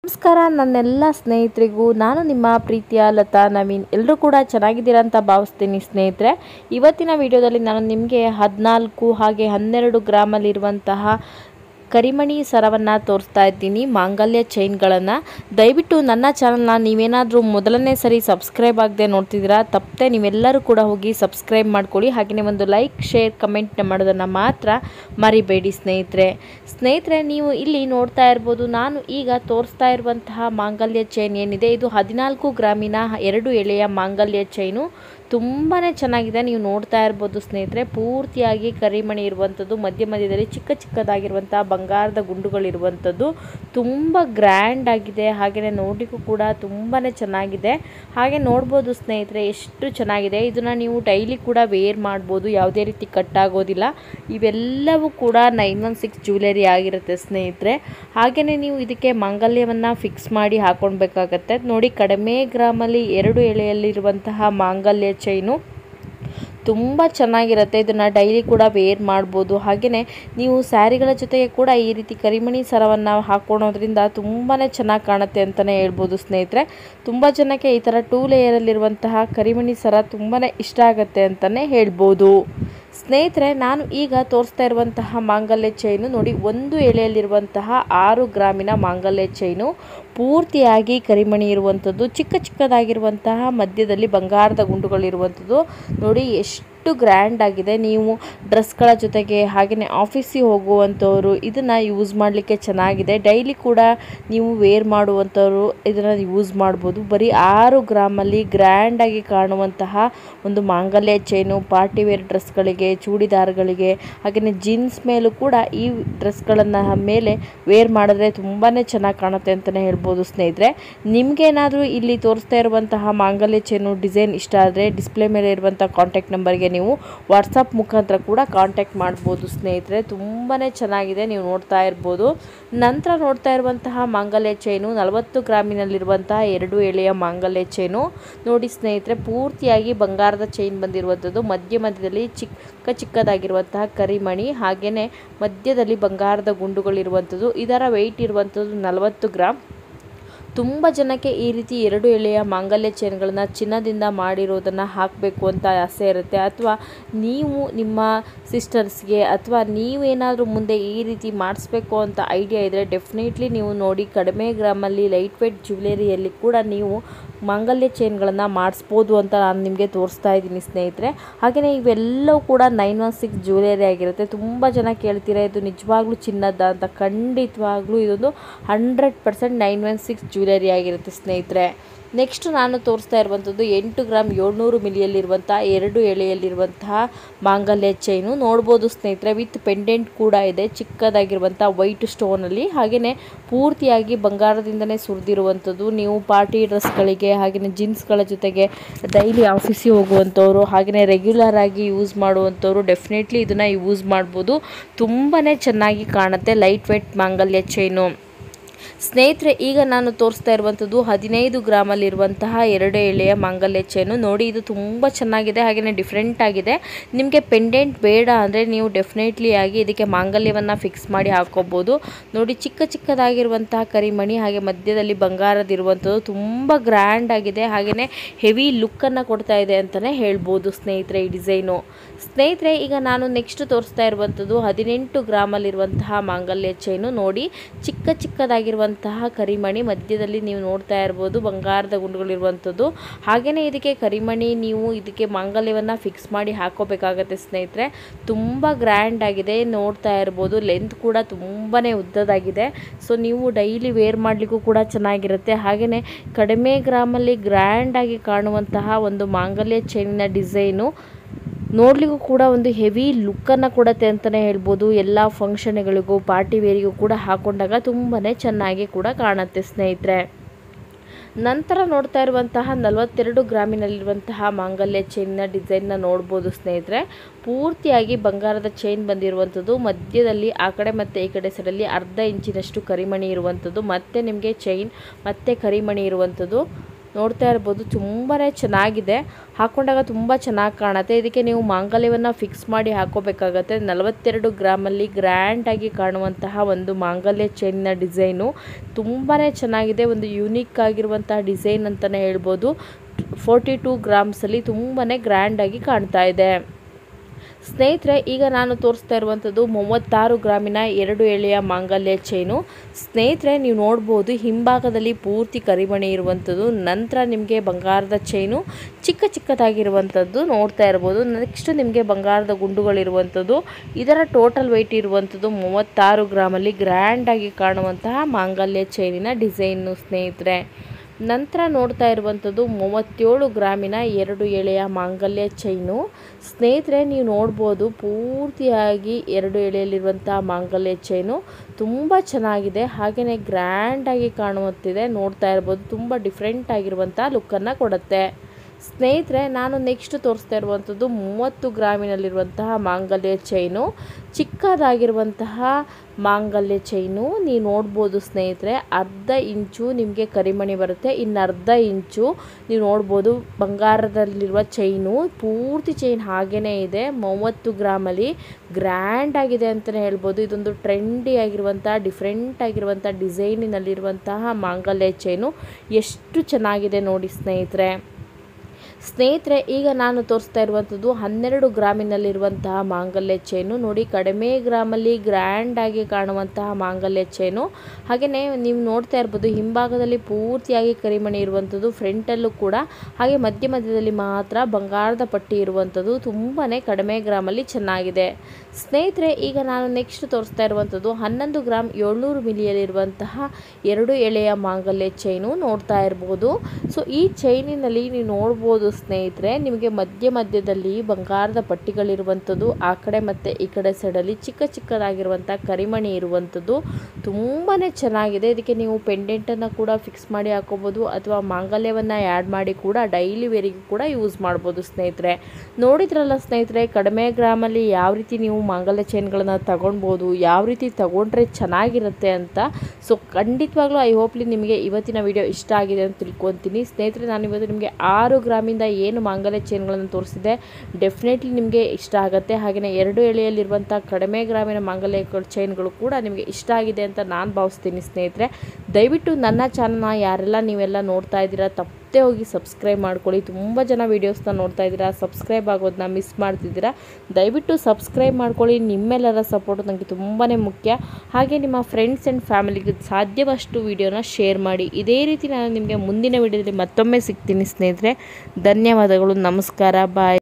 ನಮಸ್ಕಾರ ನನ್ನೆಲ್ಲ ಸ್ನೇಹಿತರಿಗೂ ನಾನು ನಿಮ್ಮ ಪ್ರೀತಿಯ ಲತಾ ನವೀನ್ ಎಲ್ಲರೂ ಕೂಡ ಚೆನ್ನಾಗಿದ್ದೀರಾ ಅಂತ ಭಾವಿಸ್ತೀನಿ ಸ್ನೇಹಿತರೆ ಇವತ್ತಿನ ವಿಡಿಯೋದಲ್ಲಿ ನಾನು ನಿಮಗೆ ಹದಿನಾಲ್ಕು ಹಾಗೆ ಹನ್ನೆರಡು ಗ್ರಾಮಲ್ಲಿರುವಂತಹ ಕರಿಮಣಿ ಸರವನ್ನು ತೋರಿಸ್ತಾ ಇದ್ದೀನಿ ಮಾಂಗಲ್ಯ ಚೈನ್ಗಳನ್ನು ದಯವಿಟ್ಟು ನನ್ನ ಚಾನಲ್ನ ನೀವೇನಾದರೂ ಮೊದಲನೇ ಸರಿ ಸಬ್ಸ್ಕ್ರೈಬ್ ಆಗದೆ ನೋಡ್ತಿದ್ದೀರಾ ತಪ್ಪದೆ ನೀವೆಲ್ಲರೂ ಕೂಡ ಹೋಗಿ ಸಬ್ಸ್ಕ್ರೈಬ್ ಮಾಡ್ಕೊಳ್ಳಿ ಹಾಗೆಯೇ ಒಂದು ಲೈಕ್ ಶೇರ್ ಕಮೆಂಟ್ ಮಾಡೋದನ್ನು ಮಾತ್ರ ಮರಿಬೇಡಿ ಸ್ನೇಹಿತರೆ ಸ್ನೇಹಿತರೆ ನೀವು ಇಲ್ಲಿ ನೋಡ್ತಾ ಇರ್ಬೋದು ನಾನು ಈಗ ತೋರಿಸ್ತಾ ಇರುವಂತಹ ಮಾಂಗಲ್ಯ ಚೈನ್ ಏನಿದೆ ಇದು ಹದಿನಾಲ್ಕು ಗ್ರಾಮಿನ ಎರಡು ಎಳೆಯ ಮಾಂಗಲ್ಯ ಚೈನು ತುಂಬಾ ಚೆನ್ನಾಗಿದೆ ನೀವು ನೋಡ್ತಾ ಇರ್ಬೋದು ಸ್ನೇಹಿತರೆ ಪೂರ್ತಿಯಾಗಿ ಕರಿಮಣಿ ಇರುವಂಥದ್ದು ಮಧ್ಯ ಮಧ್ಯದಲ್ಲಿ ಚಿಕ್ಕ ಚಿಕ್ಕದಾಗಿರುವಂಥ ಬಂಗಾರದ ಗುಂಡುಗಳಿರುವಂಥದ್ದು ತುಂಬ ಗ್ರ್ಯಾಂಡ್ ಆಗಿದೆ ಹಾಗೆಯೇ ನೋಡಲಿಕ್ಕೂ ಕೂಡ ತುಂಬಾ ಚೆನ್ನಾಗಿದೆ ಹಾಗೆ ನೋಡ್ಬೋದು ಸ್ನೇಹಿತರೆ ಎಷ್ಟು ಚೆನ್ನಾಗಿದೆ ಇದನ್ನು ನೀವು ಡೈಲಿ ಕೂಡ ವೇರ್ ಮಾಡ್ಬೋದು ಯಾವುದೇ ರೀತಿ ಕಟ್ ಆಗೋದಿಲ್ಲ ಇವೆಲ್ಲವೂ ಕೂಡ ನೈನ್ ಒನ್ ಸಿಕ್ಸ್ ಜ್ಯುವೆಲರಿ ಆಗಿರುತ್ತೆ ಸ್ನೇಹಿತರೆ ಹಾಗೆಯೇ ನೀವು ಇದಕ್ಕೆ ಮಾಂಗಲ್ಯವನ್ನು ಫಿಕ್ಸ್ ಮಾಡಿ ಹಾಕೊಳ್ಬೇಕಾಗತ್ತೆ ನೋಡಿ ಕಡಿಮೆ ಗ್ರಾಮಲ್ಲಿ ಎರಡು ಎಳೆಯಲ್ಲಿರುವಂತಹ ಮಾಂಗಲ್ಯ ಚೈನು ತುಂಬ ಚೆನ್ನಾಗಿರುತ್ತೆ ಇದನ್ನು ಡೈಲಿ ಕೂಡ ವೇರ್ ಮಾಡ್ಬೋದು ಹಾಗೆಯೇ ನೀವು ಸ್ಯಾರಿಗಳ ಜೊತೆಗೆ ಕೂಡ ಈ ರೀತಿ ಕರಿಮಣಿ ಸರವನ್ನು ಹಾಕ್ಕೊಳೋದ್ರಿಂದ ತುಂಬಾ ಚೆನ್ನಾಗಿ ಕಾಣುತ್ತೆ ಅಂತಲೇ ಹೇಳ್ಬೋದು ಸ್ನೇಹಿತರೆ ತುಂಬ ಜನಕ್ಕೆ ಈ ಥರ ಟೂ ಲೇಯರಲ್ಲಿರುವಂತಹ ಕರಿಮಣಿ ಸರ ತುಂಬಾ ಇಷ್ಟ ಆಗುತ್ತೆ ಅಂತಲೇ ಹೇಳ್ಬೋದು ಸ್ನೇಹಿತರೆ ನಾನು ಈಗ ತೋರಿಸ್ತಾ ಇರುವಂತಹ ಮಾಂಗಲ್ಯ ಚೈನು ನೋಡಿ ಒಂದು ಎಳೆಯಲ್ಲಿರುವಂತಹ ಆರು ಗ್ರಾಮಿನ ಮಾಂಗಲ್ಯ ಚೈನು ಪೂರ್ತಿಯಾಗಿ ಕರಿಮಣಿ ಇರುವಂಥದ್ದು ಚಿಕ್ಕ ಚಿಕ್ಕದಾಗಿರುವಂತಹ ಮಧ್ಯದಲ್ಲಿ ಬಂಗಾರದ ಗುಂಡುಗಳಿರುವಂಥದ್ದು ನೋಡಿ ಎಷ್ಟು ಗ್ರ್ಯಾಂಡ್ ಆಗಿದೆ ನೀವು ಡ್ರೆಸ್ಗಳ ಜೊತೆಗೆ ಹಾಗೆಯೇ ಆಫೀಸಿಗೆ ಹೋಗುವಂಥವ್ರು ಇದನ್ನು ಯೂಸ್ ಮಾಡಲಿಕ್ಕೆ ಚೆನ್ನಾಗಿದೆ ಡೈಲಿ ಕೂಡ ನೀವು ವೇರ್ ಮಾಡುವಂಥವ್ರು ಇದನ್ನು ಯೂಸ್ ಮಾಡ್ಬೋದು ಬರೀ ಆರು ಗ್ರಾಮಲ್ಲಿ ಗ್ರ್ಯಾಂಡಾಗಿ ಕಾಣುವಂತಹ ಒಂದು ಮಾಂಗಲ್ಯ ಚೈನು ಪಾರ್ಟಿ ವೇರ್ ಡ್ರೆಸ್ಗಳಿಗೆ ಚೂಡಿದಾರ್ಗಳಿಗೆ ಹಾಗೆಯೇ ಜೀನ್ಸ್ ಮೇಲೂ ಕೂಡ ಈ ಡ್ರೆಸ್ಗಳನ್ನು ಮೇಲೆ ವೇರ್ ಮಾಡಿದ್ರೆ ತುಂಬಾ ಚೆನ್ನಾಗಿ ಕಾಣುತ್ತೆ ಅಂತಲೇ ಹೇಳ್ಬೋದು ಸ್ನೇಹಿತರೆ ನಿಮಗೇನಾದರೂ ಇಲ್ಲಿ ತೋರಿಸ್ತಾ ಇರುವಂತಹ ಮಾಂಗಲ್ಯ ಚೈನು ಡಿಸೈನ್ ಇಷ್ಟ ಆದರೆ ಡಿಸ್ಪ್ಲೇ ಮೇಲೆ ಇರುವಂಥ ಕಾಂಟ್ಯಾಕ್ಟ್ ನಂಬರ್ಗೆ ನೀವು ವಾಟ್ಸಪ್ ಮುಖಾಂತರ ಕೂಡ ಕಾಂಟ್ಯಾಕ್ಟ್ ಮಾಡ್ಬೋದು ಸ್ನೇಹಿತರೆ ತುಂಬಾ ಚೆನ್ನಾಗಿದೆ ನೀವು ನೋಡ್ತಾ ಇರ್ಬೋದು ನಂತರ ನೋಡ್ತಾ ಇರುವಂತಹ ಮಾಂಗಲ್ಯ ಚೈನು ನಲವತ್ತು ಗ್ರಾಮಿನಲ್ಲಿರುವಂತಹ ಎರಡು ಎಳೆಯ ಮಾಂಗಲ್ಯ ಚೈನು ನೋಡಿ ಸ್ನೇಹಿತರೆ ಪೂರ್ತಿಯಾಗಿ ಬಂಗಾರದ ಚೈನ್ ಬಂದಿರುವಂಥದ್ದು ಮಧ್ಯ ಮಧ್ಯದಲ್ಲಿ ಚಿಕ್ಕ ಚಿಕ್ಕದಾಗಿರುವಂತಹ ಕರಿಮಣಿ ಹಾಗೆಯೇ ಮಧ್ಯದಲ್ಲಿ ಬಂಗಾರದ ಗುಂಡುಗಳಿರುವಂಥದ್ದು ಇದರ ವೆಯ್ಟ್ ಇರುವಂಥದ್ದು ನಲವತ್ತು ಗ್ರಾಮ್ ತುಂಬ ಜನಕ್ಕೆ ಈ ರೀತಿ ಎರಡು ಎಳೆಯ ಮಾಂಗಲ್ಯ ಚೈನ್ಗಳನ್ನು ಚಿನ್ನದಿಂದ ಮಾಡಿರೋದನ್ನು ಹಾಕಬೇಕು ಅಂತ ಆಸೆ ಇರುತ್ತೆ ಅಥವಾ ನೀವು ನಿಮ್ಮ ಸಿಸ್ಟರ್ಸ್ಗೆ ಅಥವಾ ನೀವೇನಾದರೂ ಮುಂದೆ ಈ ರೀತಿ ಮಾಡಿಸ್ಬೇಕು ಅಂತ ಐಡಿಯಾ ಇದ್ದರೆ ಡೆಫಿನೆಟ್ಲಿ ನೀವು ನೋಡಿ ಕಡಿಮೆ ಗ್ರಾಮಲ್ಲಿ ಲೈಟ್ ವೆಯ್ಟ್ ಜ್ಯುವೆಲರಿಯಲ್ಲಿ ಕೂಡ ನೀವು ಮಾಂಗಲ್ಯ ಚೈನ್ಗಳನ್ನು ಮಾಡಿಸ್ಬೋದು ಅಂತ ನಾನು ನಿಮಗೆ ತೋರಿಸ್ತಾ ಇದ್ದೀನಿ ಸ್ನೇಹಿತರೆ ಹಾಗೆಯೇ ಇವೆಲ್ಲವೂ ಕೂಡ ನೈನ್ ಒನ್ ಸಿಕ್ಸ್ ಜ್ಯುವೆಲರಿ ಆಗಿರುತ್ತೆ ತುಂಬ ಜನ ಕೇಳ್ತೀರಾ ಇದು ನಿಜವಾಗ್ಲೂ ಚಿನ್ನದ ಅಂತ ಖಂಡಿತವಾಗ್ಲೂ ಇದೊಂದು hundred percent nine one six jewellery ಆಗಿರುತ್ತೆ ಸ್ನೇಹಿತರೆ ನೆಕ್ಸ್ಟ್ ನಾನು ತೋರಿಸ್ತಾ ಇರುವಂಥದ್ದು ಎಂಟು ಗ್ರಾಮ್ ಏಳ್ನೂರು ಮಿಲಿಯಲ್ಲಿರುವಂಥ ಎರಡು ಎಳೆಯಲ್ಲಿರುವಂತಹ ಮಾಂಗಲ್ಯ ಚೈನು ನೋಡ್ಬೋದು ಸ್ನೇಹಿತರೆ ವಿತ್ ಪೆಂಡೆಂಟ್ ಕೂಡ ಇದೆ ಚಿಕ್ಕದಾಗಿರುವಂಥ ವೈಟ್ ಸ್ಟೋನಲ್ಲಿ ಹಾಗೆಯೇ ಪೂರ್ತಿಯಾಗಿ ಬಂಗಾರದಿಂದನೇ ಸುರಿದಿರುವಂಥದ್ದು ನೀವು ಪಾರ್ಟಿ ಡ್ರೆಸ್ಗಳಿಗೆ ಹಾಗೆಯೇ ಜೀನ್ಸ್ಗಳ ಜೊತೆಗೆ ಡೈಲಿ ಆಫೀಸಿಗೆ ಹೋಗುವಂಥವ್ರು ಹಾಗೆಯೇ ರೆಗ್ಯುಲರ್ ಆಗಿ ಯೂಸ್ ಮಾಡುವಂಥವ್ರು ಡೆಫಿನೆಟ್ಲಿ ಇದನ್ನು ಯೂಸ್ ಮಾಡ್ಬೋದು ತುಂಬಾ ಚೆನ್ನಾಗಿ ಕಾಣುತ್ತೆ ಲೈಟ್ ವೆಯ್ಟ್ ಮಾಂಗಲ್ಯ ಚೈನು ಸ್ನೇಹಿತರೆ ಈಗ ನಾನು ತೋರಿಸ್ತಾ ಇರುವಂಥದ್ದು ಹದಿನೈದು ಗ್ರಾಮಲ್ಲಿರುವಂತಹ ಎರಡು ಎಳೆಯ ಮಾಂಗಲ್ಯ ಚೈನು ನೋಡಿ ಇದು ತುಂಬ ಚೆನ್ನಾಗಿದೆ ಹಾಗೆಯೇ ಡಿಫ್ರೆಂಟ್ ಆಗಿದೆ ನಿಮಗೆ ಪೆಂಡೆಂಟ್ ಬೇಡ ಅಂದರೆ ನೀವು ಡೆಫಿನೆಟ್ಲಿ ಆಗಿ ಇದಕ್ಕೆ ಮಾಂಗಲ್ಯವನ್ನು ಫಿಕ್ಸ್ ಮಾಡಿ ಹಾಕ್ಕೋಬೋದು ನೋಡಿ ಚಿಕ್ಕ ಚಿಕ್ಕದಾಗಿರುವಂತಹ ಕರಿಮಣಿ ಹಾಗೆ ಮಧ್ಯದಲ್ಲಿ ಬಂಗಾರದಿರುವಂಥದ್ದು ತುಂಬ ಗ್ರ್ಯಾಂಡ್ ಆಗಿದೆ ಹಾಗೆಯೇ ಹೆವಿ ಲುಕ್ಕನ್ನು ಕೊಡ್ತಾ ಇದೆ ಅಂತಲೇ ಹೇಳ್ಬೋದು ಸ್ನೇಹಿತರೆ ಈ ಡಿಸೈನು ಸ್ನೇಹಿತರೆ ಈಗ ನಾನು ನೆಕ್ಸ್ಟ್ ತೋರಿಸ್ತಾ ಇರುವಂಥದ್ದು ಹದಿನೆಂಟು ಗ್ರಾಮಲ್ಲಿರುವಂತಹ ಮಾಂಗಲ್ಯ ಚೈನು ನೋಡಿ ಚಿಕ್ಕ ಚಿಕ್ಕದಾಗಿರುವಂತಹ ಕರಿಮಣಿ ಮಧ್ಯದಲ್ಲಿ ನೀವು ನೋಡ್ತಾ ಇರ್ಬೋದು ಬಂಗಾರದ ಗುಂಡುಗಳಿರುವಂಥದ್ದು ಹಾಗೆಯೇ ಇದಕ್ಕೆ ಕರಿಮಣಿ ನೀವು ಇದಕ್ಕೆ ಮಾಂಗಲ್ಯವನ್ನು ಫಿಕ್ಸ್ ಮಾಡಿ ಹಾಕೋಬೇಕಾಗತ್ತೆ ಸ್ನೇಹಿತರೆ ತುಂಬ ಗ್ರ್ಯಾಂಡ್ ಆಗಿದೆ ನೋಡ್ತಾ ಇರ್ಬೋದು ಲೆಂತ್ ಕೂಡ ತುಂಬಾ ಉದ್ದದಾಗಿದೆ ಸೊ ನೀವು ಡೈಲಿ ವೇರ್ ಮಾಡಲಿಕ್ಕೂ ಕೂಡ ಚೆನ್ನಾಗಿರುತ್ತೆ ಹಾಗೆಯೇ ಕಡಿಮೆ ಗ್ರಾಮಲ್ಲಿ ಗ್ರ್ಯಾಂಡಾಗಿ ಕಾಣುವಂತಹ ಒಂದು ಮಾಂಗಲ್ಯ ಚೈನಿನ ಡಿಸೈನು ನೋಡಲಿಕ್ಕೂ ಕೂಡ ಒಂದು ಹೆವಿ ಲುಕ್ಕನ್ನು ಕೊಡುತ್ತೆ ಅಂತಲೇ ಹೇಳ್ಬೋದು ಎಲ್ಲ ಫಂಕ್ಷನ್ಗಳಿಗೂ ಪಾರ್ಟಿ ವೇರಿಗೂ ಕೂಡ ಹಾಕೊಂಡಾಗ ತುಂಬಾ ಚೆನ್ನಾಗಿ ಕೂಡ ಕಾಣುತ್ತೆ ಸ್ನೇಹಿತರೆ ನಂತರ ನೋಡ್ತಾ ಇರುವಂತಹ ನಲವತ್ತೆರಡು ಗ್ರಾಮಿನಲ್ಲಿರುವಂತಹ ಮಾಂಗಲ್ಯ ಚೈನ್ನ ಡಿಸೈನ್ನ ನೋಡ್ಬೋದು ಸ್ನೇಹಿತರೆ ಪೂರ್ತಿಯಾಗಿ ಬಂಗಾರದ ಚೈನ್ ಬಂದಿರುವಂಥದ್ದು ಮಧ್ಯದಲ್ಲಿ ಆ ಕಡೆ ಮತ್ತು ಈ ಕಡೆ ಸೈಡಲ್ಲಿ ಅರ್ಧ ಇಂಚಿನಷ್ಟು ಕರಿಮಣಿ ಇರುವಂಥದ್ದು ಮತ್ತು ನಿಮಗೆ ಚೈನ್ ಮತ್ತು ಕರಿಮಣಿ ಇರುವಂಥದ್ದು ನೋಡ್ತಾ ಇರ್ಬೋದು ತುಂಬಾ ಚೆನ್ನಾಗಿದೆ ಹಾಕ್ಕೊಂಡಾಗ ತುಂಬ ಚೆನ್ನಾಗಿ ಕಾಣುತ್ತೆ ಇದಕ್ಕೆ ನೀವು ಮಾಂಗಲ್ಯವನ್ನು ಫಿಕ್ಸ್ ಮಾಡಿ ಹಾಕೋಬೇಕಾಗತ್ತೆ ನಲವತ್ತೆರಡು ಗ್ರಾಮಲ್ಲಿ ಗ್ರ್ಯಾಂಡಾಗಿ ಕಾಣುವಂತಹ ಒಂದು ಮಾಂಗಲ್ಯ ಚೈನ್ನ ಡಿಸೈನು ತುಂಬಾ ಚೆನ್ನಾಗಿದೆ ಒಂದು ಯುನೀಕ್ ಆಗಿರುವಂತಹ ಡಿಸೈನ್ ಅಂತಲೇ ಹೇಳ್ಬೋದು ಫೋರ್ಟಿ ಟೂ ಗ್ರಾಮ್ಸಲ್ಲಿ ತುಂಬಾ ಗ್ರ್ಯಾಂಡಾಗಿ ಕಾಣ್ತಾ ಇದೆ ಸ್ನೇಹಿತರೆ ಈಗ ನಾನು ತೋರಿಸ್ತಾ ಇರುವಂಥದ್ದು ಮೂವತ್ತಾರು ಗ್ರಾಮಿನ ಎರಡು ಎಳೆಯ ಮಾಂಗಲ್ಯ ಚೈನು ಸ್ನೇಹಿತರೆ ನೀವು ನೋಡ್ಬೋದು ಹಿಂಭಾಗದಲ್ಲಿ ಪೂರ್ತಿ ಕರಿಮಣಿ ಇರುವಂಥದ್ದು ನಂತರ ನಿಮಗೆ ಬಂಗಾರದ ಚೈನು ಚಿಕ್ಕ ಚಿಕ್ಕದಾಗಿರುವಂಥದ್ದು ನೋಡ್ತಾ ಇರ್ಬೋದು ನೆಕ್ಸ್ಟ್ ನಿಮಗೆ ಬಂಗಾರದ ಗುಂಡುಗಳಿರುವಂಥದ್ದು ಇದರ ಟೋಟಲ್ ವೆಯ್ಟ್ ಇರುವಂಥದ್ದು ಮೂವತ್ತಾರು ಗ್ರಾಮಲ್ಲಿ ಗ್ರ್ಯಾಂಡಾಗಿ ಕಾಣುವಂತಹ ಮಾಂಗಲ್ಯ ಚೈನಿನ ಡಿಸೈನು ಸ್ನೇಹಿತರೆ ನಂತರ ನೋಡ್ತಾ ಇರುವಂಥದ್ದು ಮೂವತ್ತೇಳು ಗ್ರಾಮಿನ ಎರಡು ಎಳೆಯ ಮಾಂಗಲ್ಯ ಚೈನು ಸ್ನೇಹಿತರೆ ನೀವು ನೋಡ್ಬೋದು ಪೂರ್ತಿಯಾಗಿ ಎರಡು ಎಳೆಯಲ್ಲಿರುವಂಥ ಮಾಂಗಲ್ಯ ಚೈನು ತುಂಬ ಚೆನ್ನಾಗಿದೆ ಹಾಗೆಯೇ ಗ್ರ್ಯಾಂಡಾಗಿ ಕಾಣುವಂತಿದೆ ನೋಡ್ತಾ ಇರ್ಬೋದು ತುಂಬ ಡಿಫ್ರೆಂಟ್ ಆಗಿರುವಂಥ ಲುಕ್ಕನ್ನು ಕೊಡುತ್ತೆ ಸ್ನೇಹಿತರೆ ನಾನು ನೆಕ್ಸ್ಟ್ ತೋರಿಸ್ತಾ ಇರುವಂಥದ್ದು ಮೂವತ್ತು ಗ್ರಾಮಿನಲ್ಲಿರುವಂತಹ ಮಾಂಗಲ್ಯ ಚೈನು ಚಿಕ್ಕದಾಗಿರುವಂತಹ ಮಾಂಗಲ್ಯ ಚೈನು ನೀವು ನೋಡ್ಬೋದು ಸ್ನೇಹಿತರೆ ಅರ್ಧ ಇಂಚು ನಿಮಗೆ ಕರಿಮಣಿ ಬರುತ್ತೆ ಇನ್ನು ಅರ್ಧ ಇಂಚು ನೀವು ನೋಡ್ಬೋದು ಬಂಗಾರದಲ್ಲಿರುವ ಚೈನು ಪೂರ್ತಿ ಚೈನ್ ಹಾಗೇ ಇದೆ ಮೂವತ್ತು ಗ್ರಾಮಲ್ಲಿ ಗ್ರ್ಯಾಂಡ್ ಆಗಿದೆ ಅಂತಲೇ ಹೇಳ್ಬೋದು ಇದೊಂದು ಟ್ರೆಂಡಿ ಆಗಿರುವಂಥ ಡಿಫ್ರೆಂಟ್ ಆಗಿರುವಂಥ ಡಿಸೈನಿನಲ್ಲಿರುವಂತಹ ಮಾಂಗಲ್ಯ ಚೈನು ಎಷ್ಟು ಚೆನ್ನಾಗಿದೆ ನೋಡಿ ಸ್ನೇಹಿತರೆ ಸ್ನೇಹಿತರೆ ಈಗ ನಾನು ತೋರಿಸ್ತಾ ಇರುವಂಥದ್ದು ಹನ್ನೆರಡು ಗ್ರಾಮಿನಲ್ಲಿರುವಂತಹ ಮಾಂಗಲ್ಯ ಚೈನು ನೋಡಿ ಕಡಿಮೆ ಗ್ರಾಮಲ್ಲಿ ಗ್ರ್ಯಾಂಡಾಗಿ ಕಾಣುವಂತಹ ಮಾಂಗಲ್ಯ ಚೈನು ಹಾಗೆಯೇ ನೀವು ನೋಡ್ತಾ ಇರ್ಬೋದು ಹಿಂಭಾಗದಲ್ಲಿ ಪೂರ್ತಿಯಾಗಿ ಕರಿಮಣಿ ಇರುವಂಥದ್ದು ಫ್ರಂಟಲ್ಲೂ ಕೂಡ ಹಾಗೆ ಮಧ್ಯ ಮಧ್ಯದಲ್ಲಿ ಮಾತ್ರ ಬಂಗಾರದ ಪಟ್ಟಿ ಇರುವಂಥದ್ದು ತುಂಬಾ ಕಡಿಮೆ ಗ್ರಾಮಲ್ಲಿ ಚೆನ್ನಾಗಿದೆ ಸ್ನೇಹಿತರೆ ಈಗ ನಾನು ನೆಕ್ಸ್ಟ್ ತೋರಿಸ್ತಾ ಇರುವಂಥದ್ದು ಹನ್ನೊಂದು ಗ್ರಾಮ್ ಏಳ್ನೂರು ಮಿಲಿಯಲ್ಲಿರುವಂತಹ ಎರಡು ಎಳೆಯ ಮಾಂಗಲ್ಯ ಚೈನು ನೋಡ್ತಾ ಇರ್ಬೋದು ಸೊ ಈ ಚೈನಿನಲ್ಲಿ ನೀವು ನೋಡ್ಬೋದು ಸ್ನೇಹಿತರೆ ನಿಮಗೆ ಮಧ್ಯ ಮಧ್ಯದಲ್ಲಿ ಬಂಗಾರದ ಪಟ್ಟಿಗಳಿರುವಂಥದ್ದು ಆ ಕಡೆ ಮತ್ತು ಈ ಕಡೆ ಸೈಡಲ್ಲಿ ಚಿಕ್ಕ ಚಿಕ್ಕದಾಗಿರುವಂಥ ಕರಿಮಣಿ ಇರುವಂಥದ್ದು ತುಂಬಾ ಚೆನ್ನಾಗಿದೆ ಇದಕ್ಕೆ ನೀವು ಪೆಂಡೆಂಟನ್ನು ಕೂಡ ಫಿಕ್ಸ್ ಮಾಡಿ ಹಾಕೋಬೋದು ಅಥವಾ ಮಾಂಗಲ್ಯವನ್ನು ಆ್ಯಡ್ ಮಾಡಿ ಕೂಡ ಡೈಲಿ ವೇರಿಗೂ ಕೂಡ ಯೂಸ್ ಮಾಡ್ಬೋದು ಸ್ನೇಹಿತರೆ ನೋಡಿದ್ರಲ್ಲ ಸ್ನೇಹಿತರೆ ಕಡಿಮೆ ಗ್ರಾಮಲ್ಲಿ ಯಾವ ರೀತಿ ನೀವು ಮಾಂಗಲ್ಯ ಚೈನ್ಗಳನ್ನು ತಗೊಳ್ಬೋದು ಯಾವ ರೀತಿ ತಗೊಂಡ್ರೆ ಚೆನ್ನಾಗಿರುತ್ತೆ ಅಂತ ಸೊ ಖಂಡಿತವಾಗ್ಲೂ ಐ ಹೋಪ್ಲಿ ನಿಮಗೆ ಇವತ್ತಿನ ವಿಡಿಯೋ ಇಷ್ಟ ಆಗಿದೆ ಅಂತ ತಿಳ್ಕೊತೀನಿ ಸ್ನೇಹಿತರೆ ನಾನು ಇವತ್ತು ನಿಮಗೆ ಆರು ಗ್ರಾಮಿಂದ ಏನು ಮಾಂಗಲ್ಯ ಚೈನ್ಗಳನ್ನು ತೋರಿಸಿದೆ ಡೆಫಿನೆಟ್ಲಿ ನಿಮಗೆ ಇಷ್ಟ ಆಗುತ್ತೆ ಹಾಗೆಯೇ ಎರಡು ಎಳೆಯಲ್ಲಿರುವಂಥ ಕಡಿಮೆ ಗ್ರಾಮಿನ ಮಾಂಗಲ್ಯ ಚೈನ್ಗಳು ಕೂಡ ನಿಮಗೆ ಇಷ್ಟ ಆಗಿದೆ ಅಂತ ನಾನು ಭಾವಿಸ್ತೀನಿ ಸ್ನೇಹಿತರೆ ದಯವಿಟ್ಟು ನನ್ನ ಚಾನಲ್ನ ಯಾರೆಲ್ಲ ನೀವೆಲ್ಲ ನೋಡ್ತಾ ಇದ್ದೀರಾ ತಪ್ಪದೇ ಹೋಗಿ ಸಬ್ಸ್ಕ್ರೈಬ್ ಮಾಡ್ಕೊಳ್ಳಿ ತುಂಬ ಜನ ವೀಡಿಯೋಸ್ನ ನೋಡ್ತಾ ಇದ್ದೀರಾ ಸಬ್ಸ್ಕ್ರೈಬ್ ಆಗೋದನ್ನ ಮಿಸ್ ಮಾಡ್ತಿದ್ದೀರಾ ದಯವಿಟ್ಟು ಸಬ್ಸ್ಕ್ರೈಬ್ ಮಾಡ್ಕೊಳ್ಳಿ ನಿಮ್ಮೆಲ್ಲರ ಸಪೋರ್ಟ್ ನನಗೆ ತುಂಬಾ ಮುಖ್ಯ ಹಾಗೆ ನಿಮ್ಮ ಫ್ರೆಂಡ್ಸ್ ಆ್ಯಂಡ್ ಫ್ಯಾಮಿಲಿಗೆ ಸಾಧ್ಯವಷ್ಟು ವೀಡಿಯೋನ ಶೇರ್ ಮಾಡಿ ಇದೇ ರೀತಿ ನಾನು ನಿಮಗೆ ಮುಂದಿನ ವೀಡಿಯೋದಲ್ಲಿ ಮತ್ತೊಮ್ಮೆ ಸಿಗ್ತೀನಿ ಸ್ನೇಹಿತರೆ ಧನ್ಯವಾದಗಳು ನಮಸ್ಕಾರ ಬಾಯ್